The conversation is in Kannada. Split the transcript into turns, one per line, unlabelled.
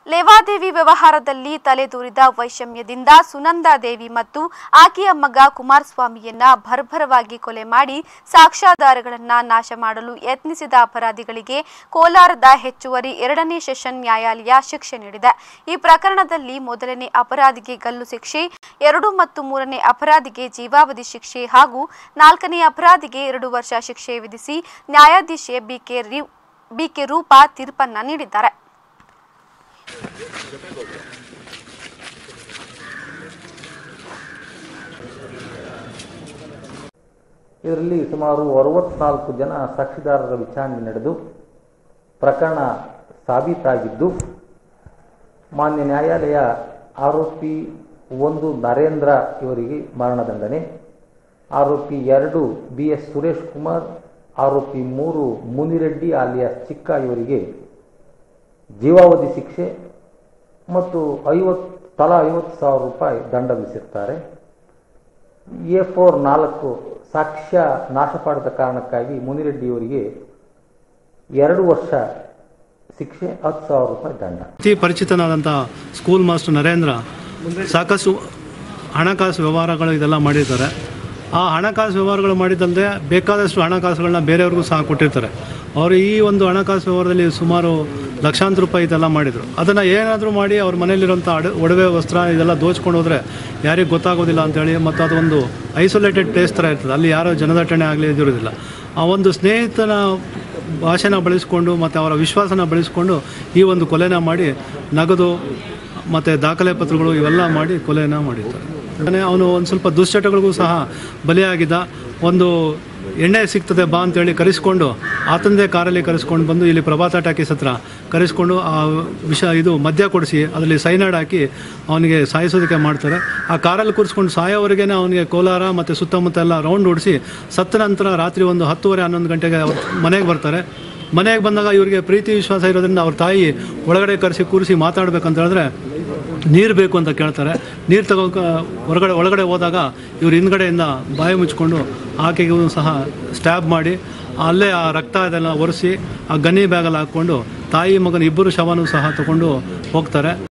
ಲೇವಾದೇವಿ ವ್ಯವಹಾರದಲ್ಲಿ ತಲೆದೂರಿದ ವೈಷಮ್ಯದಿಂದ ಸುನಂದಾ ದೇವಿ ಮತ್ತು ಆಕೆಯ ಮಗ ಕುಮಾರಸ್ವಾಮಿಯನ್ನ ಭರ್ಭರವಾಗಿ ಕೊಲೆ ಮಾಡಿ ಸಾಕ್ಷ್ಯಾಧಾರಗಳನ್ನ ನಾಶ ಮಾಡಲು ಯತ್ನಿಸಿದ ಅಪರಾಧಿಗಳಿಗೆ ಕೋಲಾರದ ಹೆಚ್ಚುವರಿ ಎರಡನೇ ಸೆಷನ್ ನ್ಯಾಯಾಲಯ ಶಿಕ್ಷೆ ನೀಡಿದೆ ಈ ಪ್ರಕರಣದಲ್ಲಿ ಮೊದಲನೇ ಅಪರಾಧಿಗೆ ಗಲ್ಲು ಶಿಕ್ಷೆ ಎರಡು ಮತ್ತು ಮೂರನೇ ಅಪರಾಧಿಗೆ ಜೀವಾವಧಿ ಶಿಕ್ಷೆ ಹಾಗೂ ನಾಲ್ಕನೇ ಅಪರಾಧಿಗೆ ಎರಡು ವರ್ಷ ಶಿಕ್ಷೆ ವಿಧಿಸಿ ನ್ಯಾಯಾಧೀಶೆ ಬಿಕೆ ರಿ- ಬಿಕೆ ರೂಪಾ ತೀರ್ಪನ್ನ ನೀಡಿದ್ದಾರೆ
ಇದರಲ್ಲಿ ಸುಮಾರು ಅರವತ್ನಾಲ್ಕು ಜನ ಸಾಕ್ಷಿದಾರರ ವಿಚಾರಣೆ ನಡೆದು ಪ್ರಕರಣ ಸಾಬೀತಾಗಿದ್ದು ಮಾನ್ಯ ನ್ಯಾಯಾಲಯ ಆರೋಪಿ ಒಂದು ನರೇಂದ್ರ ಇವರಿಗೆ ಮರಣದಂಡನೆ ಆರೋಪಿ ಎರಡು ಬಿ ಎಸ್ ಸುರೇಶ್ ಕುಮಾರ್ ಆರೋಪಿ ಮೂರು ಮುನಿರೆಡ್ಡಿ ಆಲಿಯಾಸ್ ಚಿಕ್ಕ ಇವರಿಗೆ ಜೀವಾವಧಿ ಶಿಕ್ಷೆ ಮತ್ತು ಐವತ್ತು ತಲಾ ಐವತ್ತು ಸಾವಿರ ರೂಪಾಯಿ ದಂಡ ವಿಧಿಸಿರ್ತಾರೆ ಎ ಫೋರ್ ನಾಲ್ಕು ಸಾಕ್ಷ್ಯ ನಾಶ ಮಾಡಿದ ಕಾರಣಕ್ಕಾಗಿ ಮುನಿರೆಡ್ಡಿಯವರಿಗೆ ಎರಡು ವರ್ಷ ಶಿಕ್ಷೆ ಹತ್ತು ಸಾವಿರ ರೂಪಾಯಿ ದಂಡ
ಅತಿ ಪರಿಚಿತನಾದಂಥ ಸ್ಕೂಲ್ ಮಾಸ್ಟರ್ ನರೇಂದ್ರ ಸಾಕಷ್ಟು ಹಣಕಾಸು ವ್ಯವಹಾರಗಳು ಇದೆಲ್ಲ ಮಾಡಿದ್ದಾರೆ ಆ ಹಣಕಾಸು ವ್ಯವಹಾರಗಳು ಮಾಡಿದ್ದಲ್ಲದೆ ಬೇಕಾದಷ್ಟು ಹಣಕಾಸುಗಳನ್ನ ಬೇರೆಯವ್ರಿಗೂ ಸಹ ಕೊಟ್ಟಿರ್ತಾರೆ ಅವರು ಈ ಒಂದು ಹಣಕಾಸು ವ್ಯವಹಾರದಲ್ಲಿ ಸುಮಾರು ಲಕ್ಷಾಂತರ ರೂಪಾಯಿ ಇದೆಲ್ಲ ಮಾಡಿದರು ಅದನ್ನು ಏನಾದರೂ ಮಾಡಿ ಅವ್ರ ಮನೇಲಿರುವಂಥ ಅಡ ಒಡವೆ ವಸ್ತ್ರ ಇದೆಲ್ಲ ದೋಚ್ಕೊಂಡು ಹೋದರೆ ಯಾರಿಗೂ ಗೊತ್ತಾಗೋದಿಲ್ಲ ಅಂತೇಳಿ ಮತ್ತು ಅದೊಂದು ಐಸೋಲೇಟೆಡ್ ಪ್ಲೇಸ್ ಥರ ಇರ್ತದೆ ಅಲ್ಲಿ ಯಾರೋ ಜನದಟ್ಟಣೆ ಆಗಲಿ ಇದಿರೋದಿಲ್ಲ ಆ ಒಂದು ಸ್ನೇಹಿತನ ಭಾಷೆನ ಬಳಸ್ಕೊಂಡು ಮತ್ತು ಅವರ ವಿಶ್ವಾಸನ ಬಳಸ್ಕೊಂಡು ಈ ಒಂದು ಕೊಲೆನ ಮಾಡಿ ನಗದು ಮತ್ತು ದಾಖಲೆ ಪತ್ರಗಳು ಇವೆಲ್ಲ ಮಾಡಿ ಕೊಲೆನ ಮಾಡಿರ್ತಾರೆ ಅಂದರೆ ಅವನು ಒಂದು ಸ್ವಲ್ಪ ದುಶ್ಚಟಗಳಿಗೂ ಸಹ ಬಲಿಯಾಗಿದ್ದ ಒಂದು ಎಣ್ಣೆ ಸಿಗ್ತದೆ ಬಾ ಅಂತೇಳಿ ಕರೆಸ್ಕೊಂಡು ಆತಂದೇ ಕಾರಲ್ಲಿ ಕರೆಸ್ಕೊಂಡು ಬಂದು ಇಲ್ಲಿ ಪ್ರಭಾತ ಟಾಕೀಸ್ ಹತ್ರ ಕರೆಸ್ಕೊಂಡು ಆ ವಿಷ ಇದು ಮದ್ಯ ಕೊಡಿಸಿ ಅದರಲ್ಲಿ ಸೈನಾಡ್ ಹಾಕಿ ಅವನಿಗೆ ಸಾಯಿಸೋದಕ್ಕೆ ಮಾಡ್ತಾರೆ ಆ ಕಾರಲ್ಲಿ ಕೂರಿಸ್ಕೊಂಡು ಸಾಯೋವರೆಗೆ ಅವನಿಗೆ ಕೋಲಾರ ಮತ್ತು ಸುತ್ತಮುತ್ತ ಎಲ್ಲ ರೌಂಡ್ ಓಡಿಸಿ ಸತ್ತ ನಂತರ ರಾತ್ರಿ ಒಂದು ಹತ್ತುವರೆ ಹನ್ನೊಂದು ಗಂಟೆಗೆ ಅವ್ರ ಮನೆಗೆ ಬರ್ತಾರೆ ಮನೆಗೆ ಬಂದಾಗ ಇವರಿಗೆ ಪ್ರೀತಿ ವಿಶ್ವಾಸ ಇರೋದ್ರಿಂದ ಅವ್ರ ತಾಯಿ ಒಳಗಡೆ ಕರೆಸಿ ಕೂರಿಸಿ ಮಾತಾಡ್ಬೇಕಂತ ಹೇಳಿದ್ರೆ ನೀರು ಬೇಕು ಅಂತ ಕೇಳ್ತಾರೆ ನೀರು ತಗೋಕ ಹೊರಗಡೆ ಒಳಗಡೆ ಹೋದಾಗ ಇವ್ರು ಹಿಂದ್ಗಡೆಯಿಂದ ಬಾಯಿ ಮುಚ್ಕೊಂಡು ಆಕೆಗೂ ಸಹ ಸ್ಟ್ಯಾಬ್ ಮಾಡಿ ಅಲ್ಲೇ ಆ ರಕ್ತ ಇದೆಲ್ಲ ಒರೆಸಿ ಆ ಗನ್ನಿ ಬ್ಯಾಗಲ್ಲಿ ಹಾಕ್ಕೊಂಡು ತಾಯಿ ಮಗನ ಇಬ್ಬರು ಶವನೂ ಸಹ ತಗೊಂಡು ಹೋಗ್ತಾರೆ